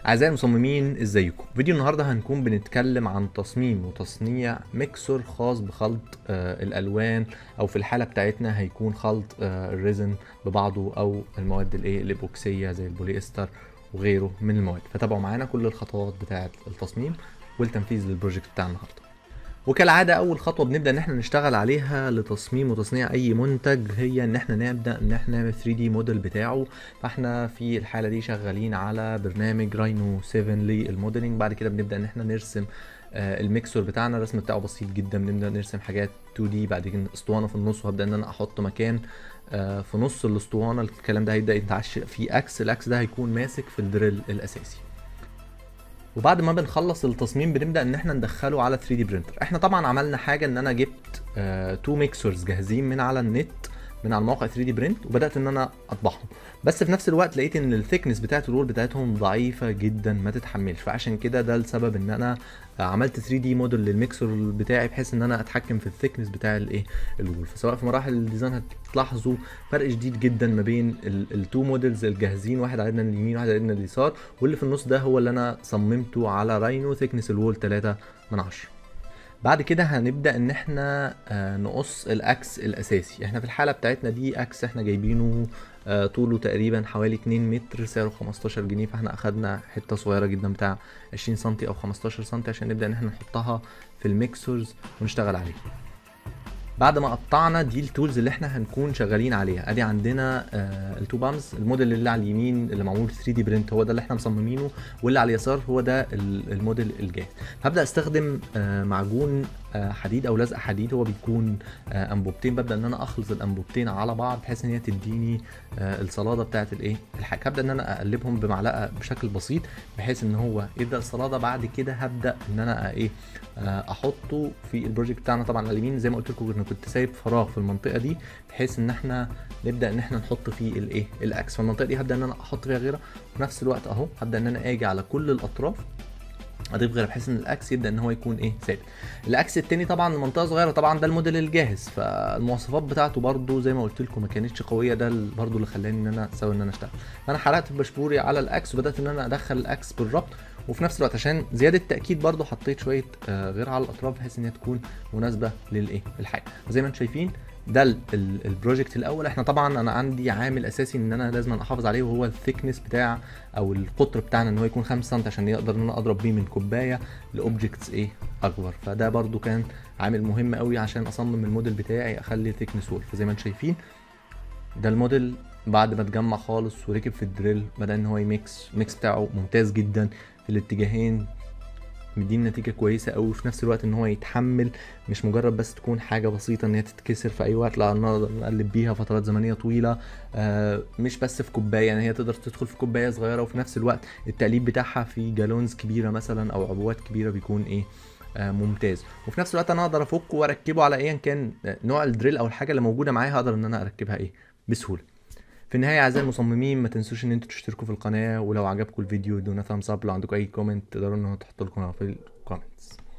أعزائي المصممين ازيكم فيديو النهاردة هنكون بنتكلم عن تصميم وتصنيع ميكسر خاص بخلط آه الألوان أو في الحالة بتاعتنا هيكون خلط آه الريزن ببعضه أو المواد الايه الإيبوكسية زي البوليستر وغيره من المواد فتابعوا معانا كل الخطوات بتاعة التصميم والتنفيذ للبروجكت بتاع النهارده وكالعادة أول خطوة بنبدأ إن احنا نشتغل عليها لتصميم وتصنيع أي منتج هي إن احنا نبدأ إن احنا نعمل 3 دي موديل بتاعه فاحنا في الحالة دي شغالين على برنامج راينو 7 للموديلنج بعد كده بنبدأ إن احنا نرسم آه الميكسر بتاعنا الرسم بتاعه بسيط جدا بنبدأ نرسم حاجات 2 دي بعد كده اسطوانة في النص وهبدأ إن أنا أحط مكان آه في نص الاسطوانة الكلام ده هيبدأ يتعش في أكس الأكس ده هيكون ماسك في الدريل الأساسي وبعد ما بنخلص التصميم بنبدا ان احنا ندخله على 3 دي برينتر احنا طبعا عملنا حاجه ان انا جبت آه تو ميكسرز جاهزين من على النت من على موقع 3 دي برينت وبدات ان انا اطبعهم بس في نفس الوقت لقيت ان الثيكنس بتاعت الرول بتاعتهم ضعيفه جدا ما تتحملش فعشان كده ده السبب ان انا عملت 3 دي موديل للميكسر بتاعي بحيث ان انا اتحكم في الثيكنس بتاع الايه الرول فسواء في مراحل الديزاين هتلاحظوا فرق شديد جدا ما بين التو موديلز الجاهزين واحد على ايدنا اليمين واحد على ايدنا اليسار واللي في النص ده هو اللي انا صممته على راينو ثيكنس الوول 3 من 10 بعد كده هنبدا ان احنا آه نقص الاكس الاساسي احنا في الحاله بتاعتنا دي اكس احنا جايبينه آه طوله تقريبا حوالي 2 متر سعره 15 جنيه فاحنا اخدنا حته صغيره جدا بتاع 20 سم او 15 سم عشان نبدا ان احنا نحطها في الميكسرز ونشتغل عليها بعد ما قطعنا دي التولز اللي احنا هنكون شغالين عليها ادي عندنا آه التو بامز الموديل اللي على اليمين اللي معمول 3 دي برنت هو ده اللي احنا مصممينه واللي على اليسار هو ده الموديل الجاهز هبدا استخدم آه معجون آه حديد او لزق حديد هو بيكون آه انبوبتين ببدا ان انا اخلط الانبوبتين على بعض بحيث ان هي تديني آه الصلاده بتاعه الايه الحاجه هبدا ان انا اقلبهم بمعلقه بشكل بسيط بحيث ان هو يبدا الصلاده بعد كده هبدا ان انا ايه آه احطه في البروجكت بتاعنا طبعا على اليمين زي ما قلت لكم انا كنت سايب فراغ في المنطقه دي بحيث ان احنا نبدا ان احنا نحط فيه الايه الاكس فالمنطقه دي هبدا ان انا احط فيها غيره وفي نفس الوقت اهو هبدا ان انا اجي على كل الاطراف اضيف غيره بحيث ان الاكس يبدا ان هو يكون ايه ثابت الاكس التاني طبعا منطقه صغيره طبعا ده الموديل الجاهز فالمواصفات بتاعته برده زي ما قلت لكم ما كانتش قويه ده برده اللي خلاني ان انا اسوي ان انا اشتغل فانا حرقت البشبوري على الاكس وبدات ان انا ادخل الاكس بالربط وفي نفس الوقت عشان زياده تاكيد برده حطيت شويه آه غير على الاطراف بحيث ان هي تكون مناسبه للايه الحاجه زي ما انتم شايفين ده البروجكت الاول احنا طبعا انا عندي عامل اساسي ان انا لازم احافظ عليه وهو الثيكنس بتاع او القطر بتاعنا ان هو يكون 5 سم عشان يقدر ان انا اضرب بيه من كوبايه لاوبجكتس ايه اكبر فده برده كان عامل مهم قوي عشان اصمم الموديل بتاعي اخلي ثيكنس وول فزي ما انتم شايفين ده الموديل بعد ما اتجمع خالص وركب في الدريل بدا ان هو يميكس الميكس بتاعه ممتاز جدا في الاتجاهين مديني نتيجة كويسة قوي وفي نفس الوقت ان هو يتحمل مش مجرد بس تكون حاجة بسيطة ان هي تتكسر في اي وقت لا نقدر نقلب بيها فترات زمنية طويلة آه مش بس في كوباية يعني هي تقدر تدخل في كوباية صغيرة وفي نفس الوقت التقليب بتاعها في جالونز كبيرة مثلا او عبوات كبيرة بيكون ايه آه ممتاز وفي نفس الوقت انا اقدر افكه واركبه على ايا كان نوع الدريل او الحاجة اللي موجودة معايا هقدر ان انا اركبها ايه بسهولة في النهاية أعزائي المصممين ما تنسوش إن انتوا تشتركوا في القناة ولو عجبكم الفيديو ادونا ثامز اب لو عندكم أي كومنت تقدروا إن تحطوا لكم في الكومنتس